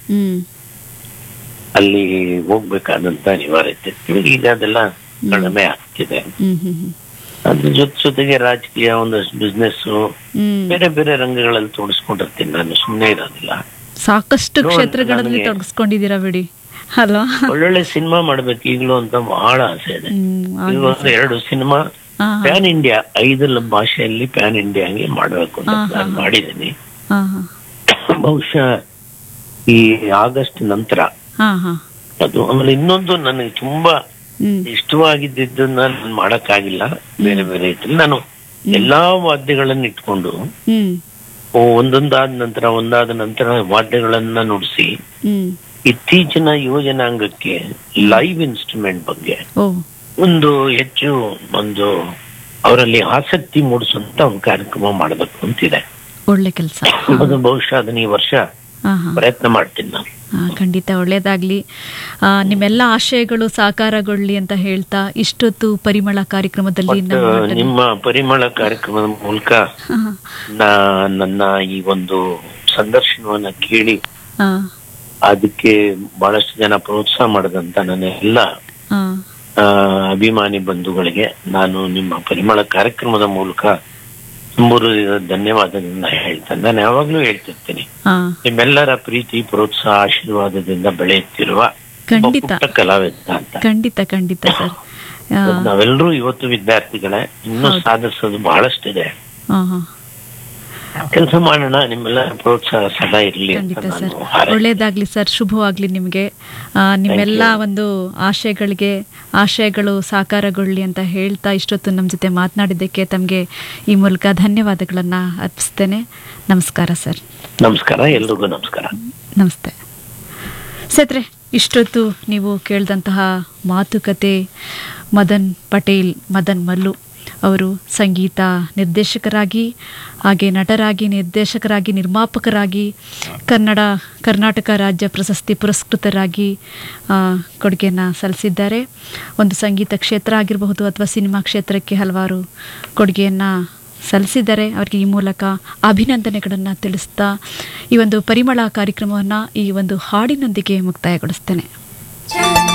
ಹ್ಮ್ ಅಲ್ಲಿ ಹೋಗ್ಬೇಕಾದಂತ ಅನಿವಾರ್ಯತೆ ಇತ್ತು. ಈಗ ಅದೆಲ್ಲ ಕಡಿಮೆ ಆಗ್ತಿದೆ ಹ್ಮ್ ಹ್ಮ್ ಹ್ಮ್ ಅದ್ರ ಜೊತೆ ಜೊತೆಗೆ ರಾಜಕೀಯ ಒಂದಷ್ಟು ಬಿಸ್ನೆಸ್ ಹ್ಮ್ ಬೇರೆ ಬೇರೆ ರಂಗಗಳಲ್ಲಿ ತೋಡಿಸ್ಕೊಂಡಿರ್ತೀನಿ ನಾನು ಸುಮ್ಮನೆ ಇರೋದಿಲ್ಲ ಸಾಕಷ್ಟು ನೋಡಿ, ಕ್ಷೇತ್ರಗಳಲ್ಲಿ ನನಗೆ- ತೊಡಗಿಸ್ಕೊಂಡಿದ್ದೀರಾ ಬಿಡಿ ಅಲ್ವಾ ಒಳ್ಳೊಳ್ಳೆ ಸಿನಿಮಾ ಮಾಡ್ಬೇಕು ಈಗಲೂ ಅಂತ ಬಹಳ ಆಸೆ ಇದೆ ಹ್ಮ್ ಈಗ ಆಗ್ಲಿ ಒಂದು ಎರಡು ಸಿನಿಮಾ ಹಾ ಪ್ಯಾನ್ ಇಂಡಿಯಾ ಐದು ಲ- ಭಾಷೆಯಲ್ಲಿ ಪ್ಯಾನ್ ಇಂಡಿಯಾ ಹಂಗೆ ಮಾಡ್ಬೇಕು ಅಂತ ಹಾ, ಹಾ, ನಾನು ಹಾ. ಮಾಡಿದ್ದೀನಿ ಹಾ ಹಾ ಬಹುಶಃ ಈ ಆಗಸ್ಟ್ ನಂತರ ಹಾ ಹಾ ಅದು ಆಮೇಲೆ ಇನ್ನೊಂದು ನನಗೆ ತುಂಬಾ ಹ್ಮ್ ಇಷ್ಟವಾಗಿದ್ದನ್ನ ನಾನು ಮಾಡಕ್ಕಾಗಿಲ್ಲ ಬೇರೆ ಬೇರೆ ಇದ್ರಲ್ಲಿ ನಾನು ಎಲ್ಲಾ ವಾದ್ಯಗಳನ್ನ ಇಟ್ಕೊಂಡು ಹ್ಮ್ ಓ, ಒಂದೊಂದಾದ ನಂತರ ಒಂದಾದ ನಂತರ ವಾದ್ಯಗಳನ್ನ ನುಡಿಸಿ ಹ್ಮ್ ಇತ್ತೀಚಿನ ಯುವಜನಾಂಗಕ್ಕೆ ಲೈವ್ ಇನ್ಸ್ಟ್ರೂಮೆಂಟ್ ಬಗ್ಗೆ ಓ ಒಂದು ಹೆಚ್ಚು ಒಂದು ಅವರಲ್ಲಿ ಆಸಕ್ತಿ ಮೂಡಿಸುವಂತ ಒಂದು ಕಾರ್ಯಕ್ರಮ ಮಾಡಬೇಕು ಅಂತಿದೆ ಒಳ್ಳೆ ಕೆಲಸ ಅದು ಬಹುಶಃ ಅದನ್ನ ಈ ವರ್ಷ ಹಾ ಹಾ ಪ್ರಯತ್ನ ಮಾಡ್ತೀನಿ ನಾನು ಆ, ಖಂಡಿತ ಒಳ್ಳೇದಾಗ್ಲಿ ಆ, ನಿಮ್ಮೆಲ್ಲ ಆಶಯಗಳು ಸಾಕಾರಗೊಳ್ಳಿ ಅಂತ ಹೇಳ್ತಾ ಇಷ್ಟೊತ್ತು ಪರಿಮಳ ಕಾರ್ಯಕ್ರಮದಲ್ಲಿ ಬಟ್ ನಮ್ಮ ಮಾತನ್ನ- ನಿಮ್ಮ ಪರಿಮಳ ಕಾರ್ಯಕ್ರಮದ ಮೂಲಕ ಹಾ, ನಾ- ನನ್ನ ಈ ಒಂದು ಸಂದರ್ಶನವನ್ನ ಕೇಳಿ ಹಾ, ಅದಕ್ಕೆ ಬಹಳಷ್ಟು ಜನ ಪ್ರೋತ್ಸಾಹ ಮಾಡಿದಂತ ನನ್ನ ಎಲ್ಲ ಹಾ, ಆ, ಅಭಿಮಾನಿ ಬಂಧುಗಳಿಗೆ ನಾನು ನಿಮ್ಮ ಪರಿಮಳ ಕಾರ್ಯಕ್ರಮದ ಮೂಲಕ ತುಂಬು ಧನ್ಯವಾದಗಳನ್ನ ಹೇಳ್ತೇನೆ ನಾನು ಯಾವಾಗ್ಲೂ ಹೇಳ್ತಿರ್ತೀನಿ ಹಾ, ನಿಮ್ಮೆಲ್ಲರ ಪ್ರೀತಿ ಪ್ರೋತ್ಸಾಹ ಆಶೀರ್ವಾದದಿಂದ ಬೆಳೆಯುತ್ತಿರುವ ಒಬ್ಬ ಖಂಡಿತ ಪುಟ್ಟ ಕಲಾವಿದ ಅಂತ ಖಂಡಿತ ಖಂಡಿತ ಸರ್ ಆ, ನಾವೆಲ್ಲರೂ ಇವತ್ತು ವಿದ್ಯಾರ್ಥಿಗಳೇ ಇನ್ನೂ ಹೌದು. ಸಾಧಿಸೋದು ಬಹಳಷ್ಟಿದೆ ಹಾ, ಹಾ. ಕೆಲಸ ಮಾಡೋಣ ನಿಮ್ಮೆಲ್ಲರ ಪ್ರೋತ್ಸಾಹ ಸದಾ ಇರಲಿ ಅಂತ ಖಂಡಿತ ಸರ್ ನಾನು ಹಾರೈಸ್ತೇನೆ. ಒಳ್ಳೇದಾಗ್ಲಿ ಸರ್ ಶುಭವಾಗ್ಲಿ ನಿಮಗೆ ಆ, ನಿಮ್ಮೆಲ್ಲ ಒಂದು ಆಶಯಗಳಿಗೆ ಆಶಯಗಳು ಸಾಕಾರಗೊಳ್ಳಿ ಅಂತ ಹೇಳ್ತಾ ಇಷ್ಟೊತ್ತು ನಮ್ಮ ಜೊತೆ ಮಾತನಾಡಿದ್ದಕ್ಕೆ ತಮಗೆ ಈ ಮೂಲಕ ಧನ್ಯವಾದಗಳನ್ನು ಅರ್ಪಿಸ್ತೇನೆ ನಮಸ್ಕಾರ ಸರ್ ನಮಸ್ಕಾರ ಎಲ್ರಿಗೂ ನಮಸ್ಕಾರ ನಮಸ್ತೆ ಸತ್ರೆ ಇಷ್ಟೊತ್ತು ನೀವು ಕೇಳಿದಂತಹ ಮಾತುಕತೆ ಮದನ್ ಪಟೇಲ್ ಮದನ್ ಮಲ್ಲು ಅವರು ಸಂಗೀತ ನಿರ್ದೇಶಕರಾಗಿ ಹಾಗೆ ನಟರಾಗಿ ನಿರ್ದೇಶಕರಾಗಿ ನಿರ್ಮಾಪಕರಾಗಿ ಕನ್ನಡ ಕರ್ನಾಟಕ ರಾಜ್ಯ ಪ್ರಶಸ್ತಿ ಪುರಸ್ಕೃತರಾಗಿ ಆ, ಕೊಡುಗೆಯನ್ನು ಸಲ್ಲಿಸಿದ್ದಾರೆ ಒಂದು ಸಂಗೀತ ಕ್ಷೇತ್ರ ಆಗಿರಬಹುದು ಅಥವಾ ಸಿನಿಮಾ ಕ್ಷೇತ್ರಕ್ಕೆ ಹಲವಾರು ಕೊಡುಗೆಯನ್ನು ಸಲ್ಲಿಸಿದ್ದಾರೆ ಅವರಿಗೆ ಈ ಮೂಲಕ ಅಭಿನಂದನೆಗಳನ್ನು ತಿಳಿಸ್ತಾ ಈ ಒಂದು ಪರಿಮಳ ಕಾರ್ಯಕ್ರಮವನ್ನು ಈ ಒಂದು ಹಾಡಿನೊಂದಿಗೆ ಮುಕ್ತಾಯಗೊಳಿಸ್ತೇನೆ